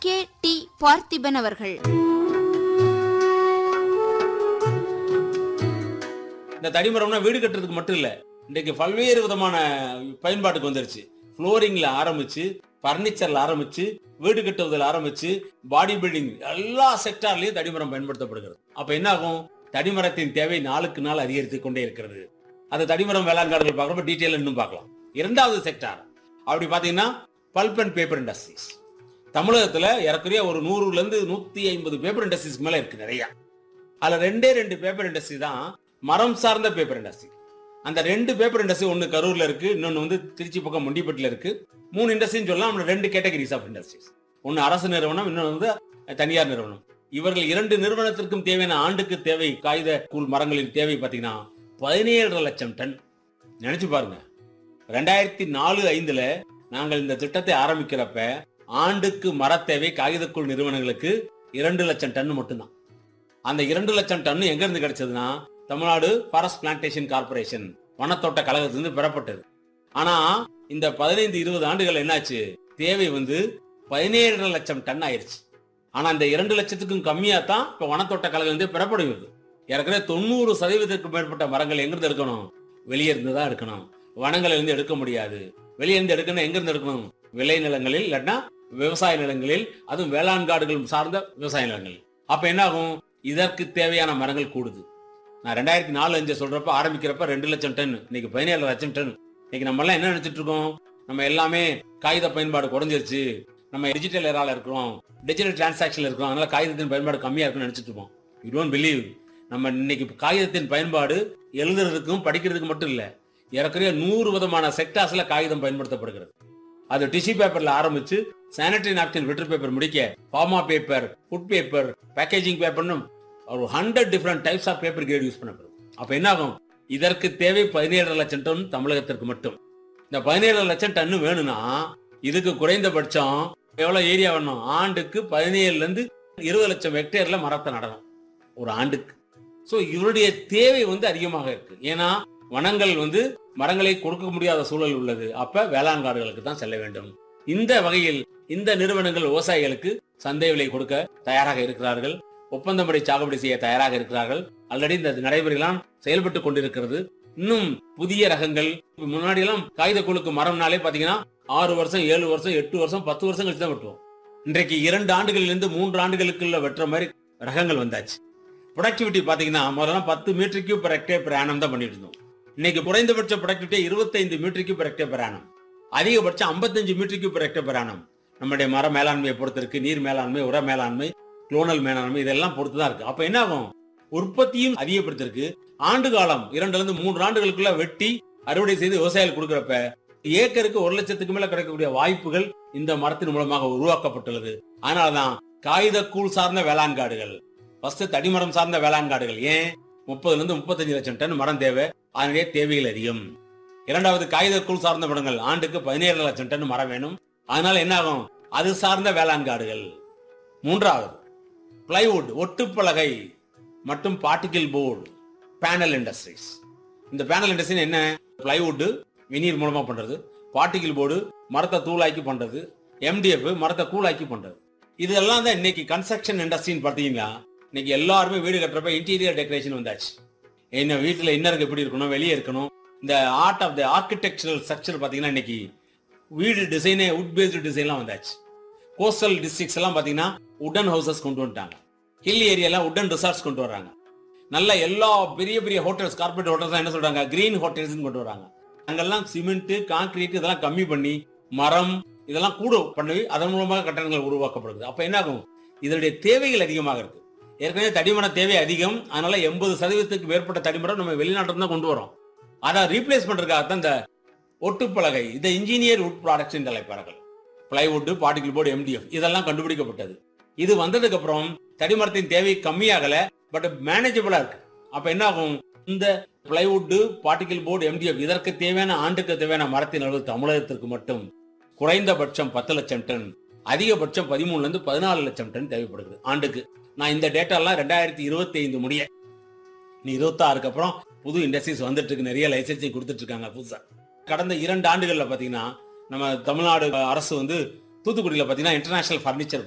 K D Parthiban அவர்கள் இந்த தடிமரம்னா வீடு கட்டுறதுக்கு மட்டும் இல்ல இன்றைக்கு பல்வேறு விதமான பயன்பாட்டுக்கு வந்துருச்சு ஃப்ளோரிங்ல ஆரம்பிச்சு பர்னிச்சர்ல ஆரம்பிச்சு வீடு கட்டுவதில் ஆரம்பிச்சு பாடி பில்டிங் எல்லா செக்டார்லயும் தடிமரம் பயன்படுத்தப்படுகிறது அப்ப என்ன ஆகும் தடிமரத்தின் தேவை நாளுக்கு நாள் அதிகரித்து கொண்டே இருக்கிறது அந்த தடிமரம் வேளாண்காடுகள் பார்க்குறப்ப டீட்டெயில் இன்னும் பார்க்கலாம் இரண்டாவது செக்டார் அப்படி பாத்தீங்கன்னா பல்ப் அண்ட் பேப்பர் இண்டஸ்ட்ரீஸ் தமிழகத்துல ஏறக்குறைய ஒரு நூறுல இருந்து நூத்தி ஐம்பது பேப்பர் இண்டஸ்ட்ரீஸ் மேல இருக்கு நிறைய அதுல ரெண்டே ரெண்டு பேப்பர் இண்டஸ்ட்ரி தான் மரம் சார்ந்த பேப்பர் இண்டஸ்ட்ரி அந்த ரெண்டு பேப்பர் இண்டஸ்ட்ரி ஒன்னு கரூர்ல இருக்கு இன்னொன்னு வந்து திருச்சி பக்கம் முண்டிப்பட்டில இருக்கு மூணு இண்டஸ்ட்ரின்னு சொல்லலாம் நம்ம ரெண்டு கேட்டகரிஸ் ஆஃப் இண்டஸ்ட்ரீஸ் ஒன்னு அரசு நிறுவனம் இன்னொன்று வந்து தனியார் நிறுவனம் இவர்கள் இரண்டு நிறுவனத்திற்கும் தேவையான ஆண்டுக்கு தேவை காகித கூழ் மரங்களின் தேவை பார்த்தீங்கன்னா பதினேழரை லட்சம் டன் நினைச்சு பாருங்க ரெண்டாயிரத்தி நாலு ஐந்துல நாங்கள் இந்த திட்டத்தை ஆரம்பிக்கிறப்ப ஆண்டுக்கு மர தேவை காகிதக்கூழ் நிறுவனங்களுக்கு இரண்டு லட்சம் டன் மட்டும்தான் அந்த இரண்டு லட்சம் டன் எங்க இருந்து கிடைச்சதுன்னா தமிழ்நாடு ஃபாரஸ்ட் பிளான்டேஷன் கார்பரேஷன் வனத்தோட்ட கழகத்திலிருந்து பெறப்பட்டது ஆனா இந்த பதினைந்து இருபது ஆண்டுகள் என்னாச்சு தேவை வந்து பதினேழரை லட்சம் டன் ஆயிருச்சு ஆனா இந்த இரண்டு லட்சத்துக்கும் கம்மியா தான் இப்ப வனத்தோட்ட கழகம் வந்து பெறப்படுகிறது ஏற்கனவே தொண்ணூறு சதவீதத்துக்கு மேற்பட்ட மரங்கள் எங்கிருந்து எடுக்கணும் வெளியே இருந்து தான் எடுக்கணும் வனங்கள்ல இருந்து எடுக்க முடியாது வெளியே இருந்து எடுக்கணும் எங்க இருந்து எடுக்கணும் விளை நிலங்களில் இல்லாட்டினா விவசாய நிலங்களில் அதுவும் வேளாண் காடுகள் சார்ந்த விவசாய நிலங்கள் அப்ப என்ன ஆகும் இதற்கு தேவையான மரங்கள் கூடுது நான் ரெண்டாயிரத்தி நாலு அஞ்சு சொல்றப்ப ஆரம்பிக்கிறப்ப ரெண்டு லட்சம் டன் இன்னைக்கு பதினேழு லட்சம் டன் இன்னைக்கு நம்ம எல்லாம் என்ன நினைச்சிட்டு இருக்கோம் நம்ம எல்லாமே காகித பயன்பாடு குறைஞ்சிருச்சு நம்ம டிஜிட்டல் ஏரால இருக்கிறோம் டிஜிட்டல் டிரான்சாக்ஷன்ல இருக்கிறோம் அதனால காகிதத்தின் பயன்பாடு கம்மியா இருக்குன்னு நினைச்சிட்டு இருப்போம் யூ டோன்ட் பிலீவ் நம்ம இன்னைக்கு காகிதத்தின் பயன்பாடு எழுதுறதுக்கும் படிக்கிறதுக்கு மட்டும் இல்ல ஏறக்குறைய நூறு விதமான செக்டார்ஸ்ல காகிதம் பயன்படுத்தப்படுகிறது அது டிஷ்யூ பேப்பர்ல ஆரம்பிச்சு சானிட்டரி நாப்கின் லிட்டர் பேப்பர் முடிக்க pharma paper food paper packaging பேப்பர்னு ஒரு hundred different types of paper grade use பண்ணப்படுது அப்ப என்ன ஆகும் இதற்கு தேவை பதினேழு லட்சம் டன் தமிழகத்திற்கு மட்டும் இந்த பதினேழு லட்சம் டன் வேணும்னா இதுக்கு குறைந்தபட்சம் எவ்வளவு ஏரியா வேணும் ஆண்டுக்கு பதினேழுல இருந்து இருபது லட்சம் ஹெக்டேர்ல மரத்தை நடணும் ஒரு ஆண்டுக்கு சோ இவருடைய தேவை வந்து அதிகமாக இருக்கு ஏன்னா வனங்கள் வந்து மரங்களை கொடுக்க முடியாத சூழல் உள்ளது அப்ப வேளாண் காடுகளுக்கு தான் செல்ல வேண்டும் இந்த வகையில் இந்த நிறுவனங்கள் விவசாயிகளுக்கு சந்தை விலை கொடுக்க தயாராக இருக்கிறார்கள் ஒப்பந்தப்படி சாகுபடி செய்ய தயாராக இருக்கிறார்கள் ஆல்ரெடி இந்த நடைமுறைகளாம் செயல்பட்டு கொண்டிருக்கிறது இன்னும் புதிய ரகங்கள் முன்னாடி எல்லாம் காகித குழுக்கு மரம்னாலே பாத்தீங்கன்னா ஆறு வருஷம் ஏழு வருஷம் எட்டு வருஷம் பத்து வருஷம் கழிச்சு தான் வெட்டுவோம் இன்றைக்கு இரண்டு ஆண்டுகளிலிருந்து இருந்து மூன்று ஆண்டுகளுக்குள்ள வெட்டுற மாதிரி ரகங்கள் வந்தாச்சு ப்ரொடக்டிவிட்டி பாத்தீங்கன்னா முதல்ல பத்து metre cube per hectare per annum தான் பண்ணிட்டு இருந்தோம் இன்னைக்கு குறைந்தபட்ச ப்ரொடக்டிவிட்டி இருபத்தைந்து metre cube per hectare per annum அதிகபட்சம் ஐம்பத்தஞ்சு metre cube per hectare per annum நம்முடைய மர மேலாண்மையை பொறுத்து இருக்கு நீர் மேலாண்மை உர மேலாண்மை குளோனல் மேலாண்மை இதெல்லாம் பொறுத்து தான் இருக்கு அப்ப என்ன ஆகும் உற்பத்தியும் அதிகப்படுத்திருக்கு ஆண்டு காலம் இரண்டுல இருந்து மூன்று ஆண்டுகளுக்குள்ள வெட்டி அறுவடை செய்து விவசாயிகள் கொடுக்கறப்ப ஏக்கருக்கு ஒரு லட்சத்துக்கு மேல கிடைக்கக்கூடிய வாய்ப்புகள் இந்த மரத்தின் மூலமாக உருவாக்கப்பட்டுள்ளது அதனாலதான் காகித கூழ் சார்ந்த வேளாண் காடுகள் ஃபர்ஸ்ட் தடிமரம் சார்ந்த வேளாண் காடுகள் ஏன் முப்பதுல இருந்து முப்பத்தஞ்சு லட்சம் டன் மரம் தேவை அதனுடைய தேவைகள் அதிகம் இரண்டாவது காகித கூழ் சார்ந்த மரங்கள் ஆண்டுக்கு பதினேழு லட்சம் டன் மரம் வேணும் அதனால என்ன ஆகும் அது சார்ந்த வேளாண் காடுகள் மூன்றாவது பிளைவுட் ஒட்டுப்பலகை மற்றும் பார்ட்டிகிள் போர்டு பேனல் இண்டஸ்ட்ரீஸ் இந்த பேனல் இண்டஸ்ட்ரி என்ன பிளைவுட் வினீர் மூலமா பண்றது பார்ட்டிகிள் போர்டு மரத்தை தூளாக்கி பண்றது எம்டிஎஃப் மரத்தை கூழாக்கி பண்றது இதெல்லாம் தான் இன்னைக்கு கன்ஸ்ட்ரக்ஷன் இண்டஸ்ட்ரின்னு பார்த்தீங்கன்னா இன்னைக்கு எல்லாருமே வீடு கட்டுறப்ப இன்டீரியர் டெக்கரேஷன் வந்தாச்சு என்ன வீட்டில் இன்னருக்கு எப்படி இருக்கணும் வெளியே இருக்கணும் இந்த art of the architectural structure பார்த்தீங்கன்னா இன்னைக்கு வீடு டிசைனே உட் பேஸ்டு டிசைன்லாம் வந்தாச்சு கோஸ்டல் டிஸ்ட்ரிக்ஸ் எல்லாம் பார்த்தீங்கன்னா உடன் ஹவுசஸ் கொண்டு வந்துட்டாங்க ஹில் ஏரியாலாம் உடன் ரிசார்ட்ஸ் கொண்டு வர்றாங்க நல்ல எல்லா பெரிய பெரிய ஹோட்டல்ஸ் கார்பரேட் ஹோட்டல்ஸ் என்ன சொல்றாங்க கிரீன் ஹோட்டல்ஸ் கொண்டு வராங்க அங்கெல்லாம் சிமெண்ட் கான்கிரீட் இதெல்லாம் கம்மி பண்ணி மரம் இதெல்லாம் கூட பண்ணி அதன் மூலமாக கட்டணங்கள் உருவாக்கப்படுது அப்ப என்ன ஆகும் இதனுடைய தேவைகள் அதிகமாக இருக்கு ஏற்கனவே தடிமர தேவை அதிகம் அதனால எண்பது சதவீதத்துக்கு மேற்பட்ட தடிமரம் நம்ம வெளிநாட்டில் தான் கொண்டு வரோம் அதை ரீப்ளேஸ் பண்றதுக்காக தான் இந்த ஒட்டுப்பலகை இந்த இன்ஜினியர் உட் ப்ராடக்ட்ஸ் என்று அழைப்பார்கள் பிளைவுட் பார்ட்டிகிள் போர்டு எம்டிஎஃப் இதெல்லாம் கண்டுபிடிக்கப்பட்டது இது வந்ததுக்கு அப்புறம் தடிமரத்தின் தேவை கம்மியாகல பட் மேனேஜபிளா இருக்கு அப்ப என்ன ஆகும் இந்த பிளைவுட் பார்ட்டிகிள் போர்டு எம்டிஎஃப் இதற்கு தேவையான ஆண்டுக்கு தேவையான மரத்தின் அளவு தமிழகத்திற்கு மட்டும் குறைந்தபட்சம் பத்து லட்சம் டன் அதிகபட்சம் பதிமூணுல இருந்து பதினாலு லட்சம் டன் தேவைப்படுது ஆண்டுக்கு நான் இந்த டேட்டா எல்லாம் ரெண்டாயிரத்தி இருபத்தி ஐந்து முடிய நீ இருபத்தாறுக்கு அப்புறம் புது இண்டஸ்ட்ரீஸ் வந்துட்டு இருக்கு நிறைய லைசன்ஸையும் கொடுத்துட்டு இருக்காங்க புதுசா கடந்த இரண்டு ஆண்டுகள்ல பாத்தீங்கன்னா நம்ம தமிழ்நாடு அரசு வந்து தூத்துக்குடியில பாத்தீங்கன்னா இன்டர்நேஷனல் ஃபர்னிச்சர்